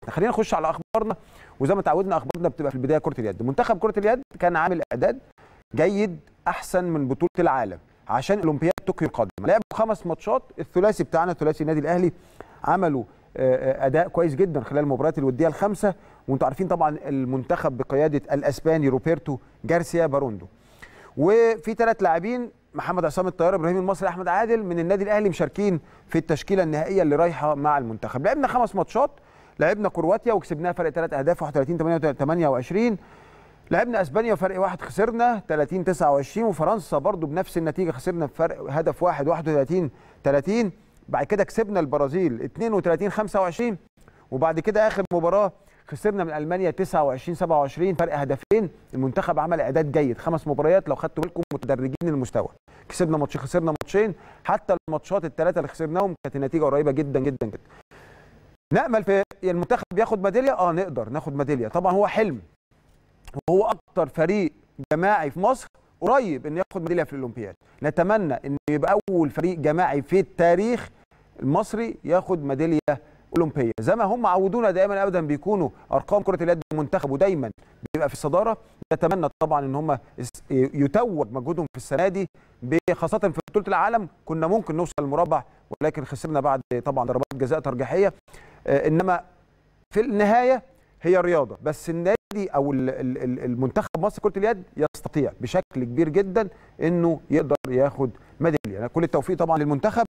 خلينا نخش على اخبارنا وزي ما تعودنا اخبارنا بتبقى في البدايه كره اليد منتخب كره اليد كان عامل اعداد جيد احسن من بطوله العالم عشان اولمبياد طوكيو القادمه لعبوا خمس ماتشات الثلاثي بتاعنا ثلاثي النادي الاهلي عملوا اداء كويس جدا خلال المباريات الوديه الخمسه وانتم عارفين طبعا المنتخب بقياده الاسباني روبرتو جارسيا باروندو وفي ثلاث لاعبين محمد عصام الطيار ابراهيم المصري احمد عادل من النادي الاهلي مشاركين في التشكيله النهائيه اللي رايحه مع المنتخب لعبنا خمس ماتشات لعبنا كرواتيا وكسبناها فرق ثلاث اهداف 31 28 لعبنا اسبانيا وفرق واحد خسرنا 30 29 وفرنسا برضو بنفس النتيجه خسرنا بفرق هدف واحد 31 30 بعد كده كسبنا البرازيل 32 25 وبعد كده اخر مباراه خسرنا من المانيا 29 27 فرق هدفين المنتخب عمل اعداد جيد خمس مباريات لو خدتوا بالكم متدرجين المستوى كسبنا ماتش خسرنا ماتشين حتى الماتشات الثلاثه اللي خسرناهم كانت النتيجه قريبه جدا جدا جدا نامل في المنتخب ياخد ميداليه اه نقدر ناخد ميداليه طبعا هو حلم وهو اكتر فريق جماعي في مصر قريب انه ياخد ميداليه في الاولمبياد نتمنى ان يبقى اول فريق جماعي في التاريخ المصري ياخد ميداليه اولمبيه زي ما هم عودونا دائما ابدا بيكونوا ارقام كره اليد المنتخب ودايما بيبقى في الصداره نتمنى طبعا ان هم يتوج مجهودهم في السنه دي خاصه في بطوله العالم كنا ممكن نوصل المربع ولكن خسرنا بعد طبعا ضربات جزاء ترجيحيه انما في النهايه هي رياضه بس النادي او المنتخب مصر كره اليد يستطيع بشكل كبير جدا انه يقدر ياخد ميداليه كل التوفيق طبعا للمنتخب